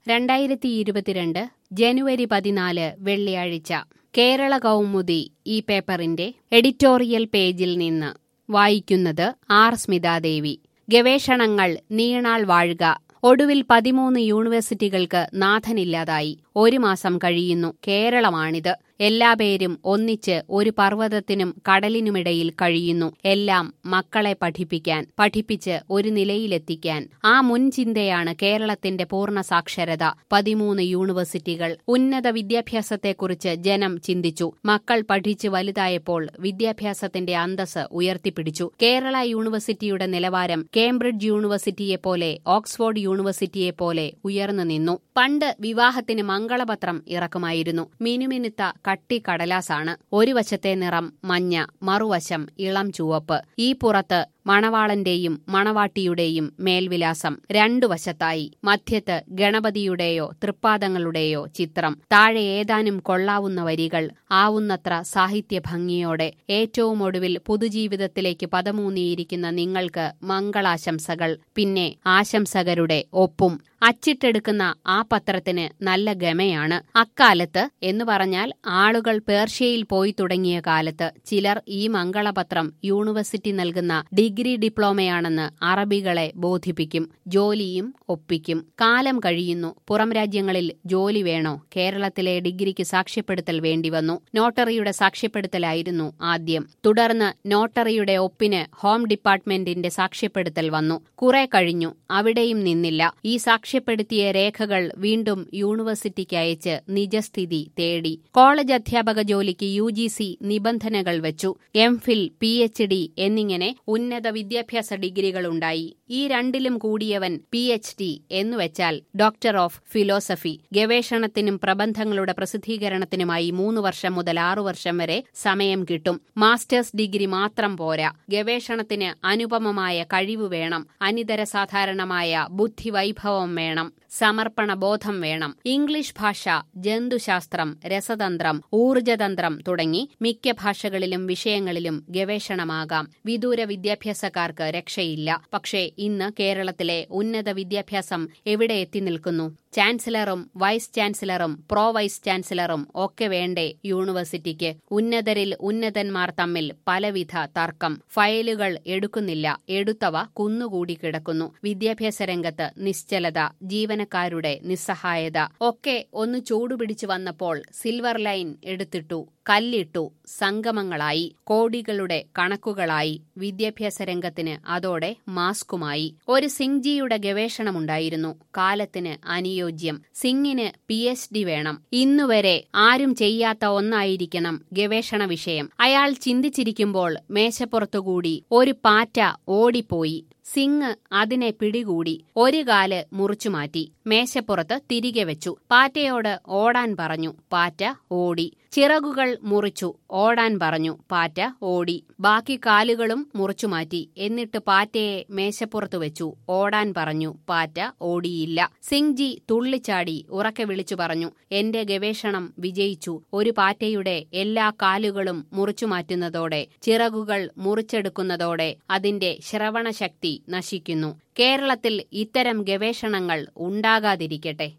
രണ്ടായിരത്തി ഇരുപത്തിരണ്ട് ജനുവരി പതിനാല് വെള്ളിയാഴ്ച കേരള കൗമുദി ഈ പേപ്പറിന്റെ എഡിറ്റോറിയൽ പേജിൽ നിന്ന് വായിക്കുന്നത് ആർ സ്മിതാദേവി ഗവേഷണങ്ങൾ നീണാൾ വാഴുക ഒടുവിൽ പതിമൂന്ന് യൂണിവേഴ്സിറ്റികൾക്ക് നാഥനില്ലാതായി ഒരു മാസം കഴിയുന്നു കേരളമാണിത് എല്ലാ പേരും ഒന്നിച്ച് ഒരു പർവ്വതത്തിനും കടലിനുമിടയിൽ കഴിയുന്നു എല്ലാം മക്കളെ പഠിപ്പിക്കാൻ പഠിപ്പിച്ച് ഒരു നിലയിലെത്തിക്കാൻ ആ മുൻചിന്തയാണ് കേരളത്തിന്റെ പൂർണ്ണ സാക്ഷരത പതിമൂന്ന് യൂണിവേഴ്സിറ്റികൾ ഉന്നത വിദ്യാഭ്യാസത്തെക്കുറിച്ച് ജനം ചിന്തിച്ചു മക്കൾ പഠിച്ച് വലുതായപ്പോൾ വിദ്യാഭ്യാസത്തിന്റെ അന്തസ് ഉയർത്തിപ്പിടിച്ചു കേരള യൂണിവേഴ്സിറ്റിയുടെ നിലവാരം കേംബ്രിഡ്ജ് യൂണിവേഴ്സിറ്റിയെപ്പോലെ ഓക്സ്ഫോർഡ് യൂണിവേഴ്സിറ്റിയെപ്പോലെ ഉയർന്നു നിന്നു പണ്ട് വിവാഹത്തിന് മംഗളപത്രം ഇറക്കുമായിരുന്നു മിനുമിനുത്ത കട്ടി കടലാസാണ് ഒരു വശത്തെ നിറം മഞ്ഞ മറുവശം ഇളം ചുവപ്പ് ഈ പുറത്ത് മണവാളന്റെയും മണവാട്ടിയുടെയും മേൽവിലാസം രണ്ടു വശത്തായി മധ്യത്ത് ഗണപതിയുടെയോ തൃപ്പാദങ്ങളുടെയോ ചിത്രം താഴെ ഏതാനും കൊള്ളാവുന്ന വരികൾ ആവുന്നത്ര സാഹിത്യ ഭംഗിയോടെ ഏറ്റവും ഒടുവിൽ പുതുജീവിതത്തിലേക്ക് പദമൂന്നിയിരിക്കുന്ന നിങ്ങൾക്ക് മംഗളാശംസകൾ പിന്നെ ആശംസകരുടെ ഒപ്പും അച്ചിട്ടെടുക്കുന്ന ആ പത്രത്തിന് നല്ല ഗമയാണ് അക്കാലത്ത് എന്ന് പറഞ്ഞാൽ ആളുകൾ പേർഷ്യയിൽ പോയി തുടങ്ങിയ കാലത്ത് ചിലർ ഈ മംഗളപത്രം യൂണിവേഴ്സിറ്റി നൽകുന്ന ഡിഗ്രി ഡിപ്ലോമയാണെന്ന് അറബികളെ ബോധിപ്പിക്കും ജോലിയും ഒപ്പിക്കും കാലം കഴിയുന്നു പുറം രാജ്യങ്ങളിൽ ജോലി വേണോ കേരളത്തിലെ ഡിഗ്രിക്ക് സാക്ഷ്യപ്പെടുത്തൽ വേണ്ടിവന്നു നോട്ടറിയുടെ സാക്ഷ്യപ്പെടുത്തലായിരുന്നു ആദ്യം തുടർന്ന് നോട്ടറിയുടെ ഒപ്പിന് ഹോം ഡിപ്പാർട്ട്മെന്റിന്റെ സാക്ഷ്യപ്പെടുത്തൽ വന്നു കുറെ കഴിഞ്ഞു അവിടെയും നിന്നില്ല ഈ സാക്ഷ്യപ്പെടുത്തിയ രേഖകൾ വീണ്ടും യൂണിവേഴ്സിറ്റിക്ക് അയച്ച് നിജസ്ഥിതി തേടി കോളേജ് അധ്യാപക ജോലിക്ക് യു ജി സി നിബന്ധനകൾ വെച്ചു M Phil P H D എന്നിങ്ങനെ ഉന്നത വിദ്യാഭ്യാസ ഡിഗ്രികളുണ്ടായി ഈ രണ്ടിലും കൂടിയവൻ പി എച്ച് ഡി എന്നുവെച്ചാൽ ഡോക്ടർ ഓഫ് ഫിലോസഫി ഗവേഷണത്തിനും പ്രബന്ധങ്ങളുടെ പ്രസിദ്ധീകരണത്തിനുമായി മൂന്ന് വർഷം മുതൽ ആറു വർഷം വരെ സമയം കിട്ടും മാസ്റ്റേഴ്സ് ഡിഗ്രി മാത്രം പോരാ ഗവേഷണത്തിന് അനുപമമായ കഴിവ് വേണം അനിതര സാധാരണമായ ബുദ്ധിവൈഭവം വേണം സമർപ്പണ ബോധം വേണം ഇംഗ്ലീഷ് ഭാഷ ജന്തുശാസ്ത്രം രസതന്ത്രം ഊർജതന്ത്രം തുടങ്ങി മിക്ക ഭാഷകളിലും വിഷയങ്ങളിലും ഗവേഷണമാകാം വിദൂര വിദ്യാഭ്യാസക്കാർക്ക് രക്ഷയില്ല പക്ഷേ ഇന്ന് കേരളത്തിലെ ഉന്നത വിദ്യാഭ്യാസം എവിടെ എത്തി നിൽക്കുന്നു ചാൻസലറും വൈസ് ചാൻസലറും പ്രോ വൈസ് ചാൻസലറും ഒക്കെ വേണ്ടേ യൂണിവേഴ്സിറ്റിക്ക് ഉന്നതരിൽ ഉന്നതന്മാർ തമ്മിൽ പലവിധ തർക്കം ഫയലുകൾ എടുക്കുന്നില്ല എടുത്തവ കുന്നുകൂടി കിടക്കുന്നു വിദ്യാഭ്യാസ രംഗത്ത് നിശ്ചലത ജീവനക്കാരുടെ നിസ്സഹായത ഒക്കെ ഒന്ന് ചൂടുപിടിച്ചു വന്നപ്പോൾ സിൽവർ ലൈൻ എടുത്തിട്ടു കല്ലിട്ടു സംഗമങ്ങളായി കോടികളുടെ കണക്കുകളായി വിദ്യാഭ്യാസ രംഗത്തിന് അതോടെ മാസ്കുമായി ഒരു സിംഗ്ജിയുടെ ഗവേഷണമുണ്ടായിരുന്നു കാലത്തിന് അനുയോജ്യം സിംഗിന് പി എച്ച് ഡി വേണം ഇന്നുവരെ ആരും ചെയ്യാത്ത ഒന്നായിരിക്കണം ഗവേഷണ വിഷയം അയാൾ ചിന്തിച്ചിരിക്കുമ്പോൾ മേശപ്പുറത്തുകൂടി ഒരു പാറ്റ ഓടിപ്പോയി സിംഗ് അതിനെ പിടികൂടി ഒരു കാല് മുറിച്ചുമാറ്റി മേശപ്പുറത്ത് തിരികെ വെച്ചു പാറ്റയോട് ഓടാൻ പറഞ്ഞു പാറ്റ ഓടി ചിറകുകൾ മുറിച്ചു ഓടാൻ പറഞ്ഞു പാറ്റ ഓടി ബാക്കി കാലുകളും മുറിച്ചുമാറ്റി എന്നിട്ട് പാറ്റയെ മേശപ്പുറത്ത് വെച്ചു ഓടാൻ പറഞ്ഞു പാറ്റ ഓടിയില്ല സിംഗ്ജി തുള്ളിച്ചാടി ഉറക്കെ വിളിച്ചു പറഞ്ഞു എന്റെ ഗവേഷണം വിജയിച്ചു ഒരു പാറ്റയുടെ എല്ലാ കാലുകളും മുറിച്ചുമാറ്റുന്നതോടെ ചിറകുകൾ മുറിച്ചെടുക്കുന്നതോടെ അതിന്റെ ശ്രവണശക്തി നശിക്കുന്നു കേരളത്തിൽ ഇത്തരം ഗവേഷണങ്ങൾ ഉണ്ടാകാതിരിക്കട്ടെ